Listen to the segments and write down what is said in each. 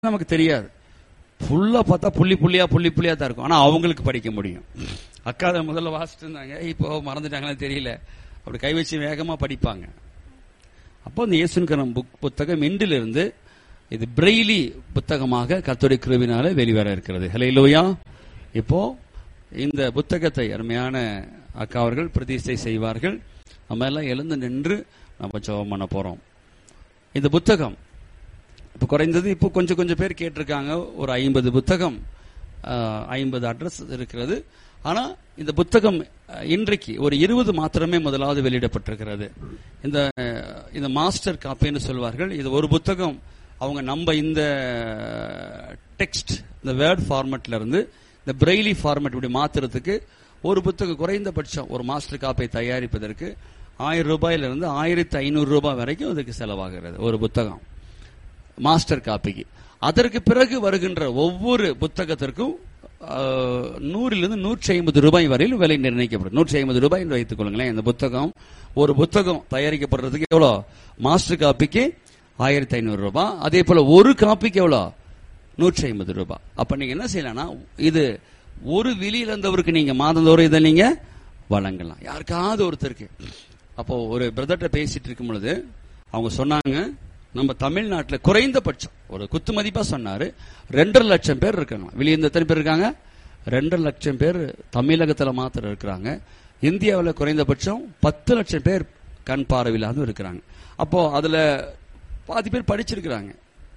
நமக்கு தெரியாது ஃபுல்லா பார்த்தா புள்ளி புள்ளியா புள்ளி புள்ளியா தான் இருக்கும் ஆனா அவங்களுக்கு படிக்க முடியும் அக்கா அதை முதல்ல வாசிட்டு இருந்தாங்க இப்போ மறந்துட்டாங்களா தெரியல அப்படி கை வச்சு வேகமா படிப்பாங்க அப்போ இந்த இயேசுன்கரம் புக் புத்தகம் இன்றிலிருந்து இது பிரெய்லி புத்தகமாக கத்தோடைய கிருவினால வெளிவர இருக்கிறது ஹலையிலோயா இப்போ இந்த புத்தகத்தை அருமையான அக்கா அவர்கள் பிரதிஷ்டை செய்வார்கள் நம்ம எல்லாம் எழுந்து நின்று நம்ம ஜெபம் பண்ண போறோம் இந்த புத்தகம் இப்போ குறைந்தது இப்போ கொஞ்சம் கொஞ்சம் பேர் கேட்டிருக்காங்க ஒரு ஐம்பது புத்தகம் ஐம்பது அட்ரஸ் இருக்கிறது ஆனா இந்த புத்தகம் அஹ், இன்றைக்கு ஒரு இருபது மாத்திரமே முதலாவது வெளியிடப்பட்டிருக்கிறது இந்த அஹ், இந்த மாஸ்டர் காப்பின்னு சொல்வார்கள் இது ஒரு புத்தகம் அவங்க நம்ம இந்த டெக்ஸ்ட் இந்த வேர்ட் ஃபார்மட்ல இருந்து இந்த பிரெய்லி ஃபார்மட் இப்படி மாத்துறதுக்கு ஒரு புத்தகம் குறைந்தபட்சம் ஒரு மாஸ்டர் காப்பை தயாரிப்பதற்கு ஆயிரம் ரூபாயில இருந்து ஆயிரத்தி ஐநூறு ரூபாய் வரைக்கும் அதுக்கு செலவாகிறது ஒரு புத்தகம் மாஸ்டர் காப்பிக்கு அதற்கு பிறகு வருகின்ற ஒவ்வொரு புத்தகத்திற்கும் ஆஹ், நூறிலிருந்து நூற்றி ஐம்பது ரூபாய் வரையில் விலை நிர்ணயிக்கப்படும் நூற்றி ஐம்பது ரூபாய் என்று வைத்துக் கொள்ளுங்களேன் இந்த புத்தகம் ஒரு புத்தகம் தயாரிக்கப்படுறதுக்கு எவ்வளோ மாஸ்டர் காப்பிக்கு ஆயிரத்தி ஐநூறு ரூபாய் அதே போல ஒரு காப்பிக்கு எவ்வளோ நூற்றி ஐம்பது ரூபாய் அப்ப நீங்க என்ன செய்யலாம்னா இது ஒரு விழியில இருந்தவருக்கு நீங்க மாதந்தோறும் இதை நீங்க வழங்கலாம் யாருக்காவது ஒருத்தருக்கு அப்போ ஒரு பிரதர்கிட்ட பேசிட்டு இருக்கும் பொழுது அவங்க சொன்னாங்க நம்ம தமிழ்நாட்டுல குறைந்தபட்சம் ஒரு குத்து மதிப்பா சொன்னாரு ரெண்டரை லட்சம் பேர் இருக்காங்க வெளியே இருந்து எத்தனை பேர் இருக்காங்க ரெண்டரை லட்சம் பேர் தமிழகத்துல மாத்திரம் இருக்கிறாங்க இந்தியாவில் குறைந்தபட்சம் பத்து லட்சம் பேர் கண் பார்வையில்லாத இருக்கிறாங்க அப்போ அதுல பாதி பேர் படிச்சிருக்கிறாங்க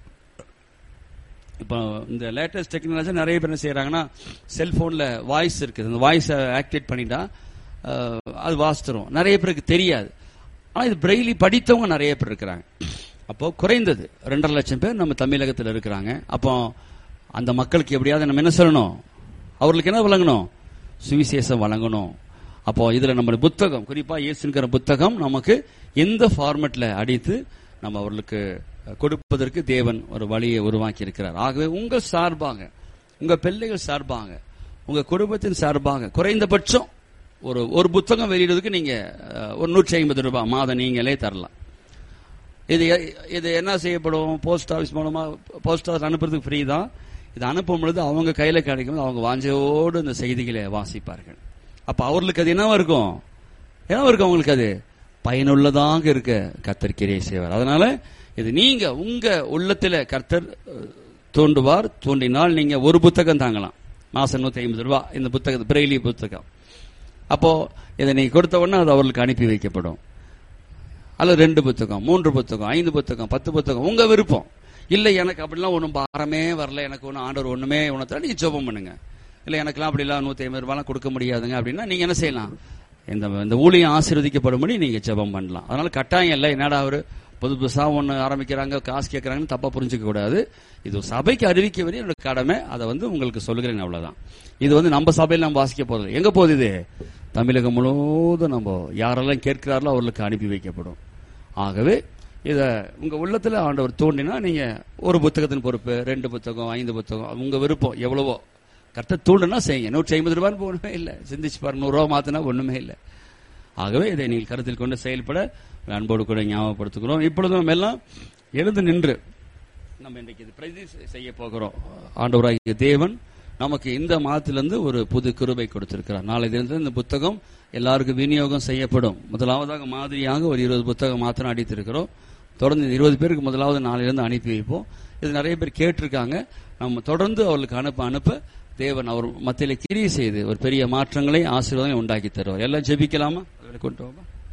இப்போ இந்த லேட்டஸ்ட் டெக்னாலஜி நிறைய பேர் என்ன செய்யறாங்கன்னா செல்போன்ல வாய்ஸ் இருக்குது அந்த வாய்ஸை ஆக்டிவேட் பண்ணிட்டா அஹ், அது வாசித்துரும் நிறைய பேருக்கு தெரியாது ஆனா இது பிரெய்லி படித்தவங்க நிறைய பேர் இருக்கிறாங்க அப்போ குறைந்தது ரெண்டரை லட்சம் பேர் நம்ம தமிழகத்தில் இருக்கிறாங்க அப்போ அந்த மக்களுக்கு எப்படியாவது நம்ம என்ன சொல்லணும் அவர்களுக்கு என்ன வழங்கணும் சுவிசேஷம் வழங்கணும் அப்போ இதுல நம்ம புத்தகம் குறிப்பா இயேசுங்கிற புத்தகம் நமக்கு எந்த ஃபார்மட்ல அடித்து நம்ம அவர்களுக்கு கொடுப்பதற்கு தேவன் ஒரு வழியை உருவாக்கி இருக்கிறார் ஆகவே உங்கள் சார்பாக உங்க பிள்ளைகள் சார்பாக உங்க குடும்பத்தின் சார்பாக குறைந்தபட்சம் ஒரு ஒரு புத்தகம் வெளியிடுறதுக்கு நீங்க அஹ், ஒரு நூற்றி ஐம்பது ரூபாய் மாதம் நீங்களே தரலாம் இது எ- இது என்ன செய்யப்படும் போஸ்ட் ஆஃபீஸ் மூலமா போஸ்ட் ஆஃபீஸ் அனுப்புறதுக்கு ஃப்ரீ தான் இது அனுப்பும் பொழுது அவங்க கையில கிடைக்கும் போது அவங்க வாஞ்சையோடு இந்த செய்திகளை வாசிப்பார்கள் அப்ப அவர்களுக்கு அது என்னவா இருக்கும் என்னவா இருக்கும் அவங்களுக்கு அது பயனுள்ளதாக இருக்க கர்த்தர் கிரியை செய்வார் அதனால இது நீங்க உங்க உள்ளத்துல கர்த்தர் அஹ், தூண்டுவார் தூண்டினால் நீங்க ஒரு புத்தகம் தாங்கலாம் மாசம் நூத்தி ஐம்பது ரூபாய் இந்த புத்தகம் பிரெய்லி புத்தகம் அப்போ இதை நீங்க கொடுத்த உடனே அது அவர்களுக்கு அனுப்பி வைக்கப்படும் அல்லது ரெண்டு புத்தகம் மூன்று புத்தகம் ஐந்து புத்தகம் பத்து புத்தகம் உங்க விருப்பம் இல்ல எனக்கு அப்படிலாம் ஒன்றும் பாரமே வரல எனக்கு ஒன்றும் ஆண்டவர் ஒண்ணுமே உணர்த்தல நீங்க ஜெபம் பண்ணுங்க இல்ல எனக்கெல்லாம் அப்படிலாம் நூத்தி ஐம்பது ரூபாய்லாம் கொடுக்க முடியாதுங்க அப்படின்னா நீங்க என்ன செய்யலாம் இந்த இந்த ஊழியம் ஆசீர்வதிக்கப்படும்படி நீங்க ஜெபம் பண்ணலாம் அதனால கட்டாயம் இல்லை என்னடா அவரு புது புதுசா ஒண்ணு ஆரம்பிக்கிறாங்க காசு கேட்கறாங்கன்னு தப்பா புரிஞ்சுக்க கூடாது இது ஒரு சபைக்கு அறிவிக்க வேண்டிய என்னோட கடமை அதை வந்து உங்களுக்கு சொல்லுகிறேன் அவ்வளவுதான் இது வந்து நம்ம சபையில் நம்ம வாசிக்க போறது எங்க போகுது இது தமிழகம் முழுவதும் நம்ம யாரெல்லாம் கேட்கிறார்களோ அவர்களுக்கு அனுப்பி வைக்கப்படும் ஆகவே இத உங்க உள்ளத்துல ஆண்டவர் தூண்டினா நீங்க ஒரு புத்தகத்தின் பொறுப்பு ரெண்டு புத்தகம் ஐந்து புத்தகம் உங்க விருப்பம் எவ்வளவோ கரெக்டாக தூண்டுனா செய்யுங்க நூற்றி ஐம்பது ரூபான்னு ஒண்ணுமே இல்லை சிந்திச்சு பாரு நூறு ரூபா மாத்தினா ஒண்ணுமே இல்லை ஆகவே இதை நீங்கள் கருத்தில் கொண்டு செயல்பட அன்போடு கூட ஞாபகப்படுத்துகிறோம் இப்பொழுது நம்ம எல்லாம் எழுந்து நின்று நம்ம இன்றைக்கு இது பிரதி செய்ய போகிறோம் ஆண்டவராகிய தேவன் நமக்கு இந்த மாதத்திலிருந்து ஒரு புது கிருபை கொடுத்திருக்கிறார் நாளை தினத்தில் இந்த புத்தகம் எல்லாருக்கும் விநியோகம் செய்யப்படும் முதலாவதாக மாதிரியாக ஒரு இருபது புத்தகம் மாத்திரம் அடித்திருக்கிறோம் தொடர்ந்து இந்த இருபது பேருக்கு முதலாவது நாளிலிருந்து அனுப்பி வைப்போம் இது நிறைய பேர் கேட்டிருக்காங்க நம்ம தொடர்ந்து அவர்களுக்கு அனுப்ப அனுப்ப தேவன் அவர் மத்தியில கிரியை செய்து ஒரு பெரிய மாற்றங்களை ஆசீர்வாதங்களை உண்டாக்கி தருவார் எல்லாம் ஜெபிக்கலாமா அதில் கொண்டு வாமா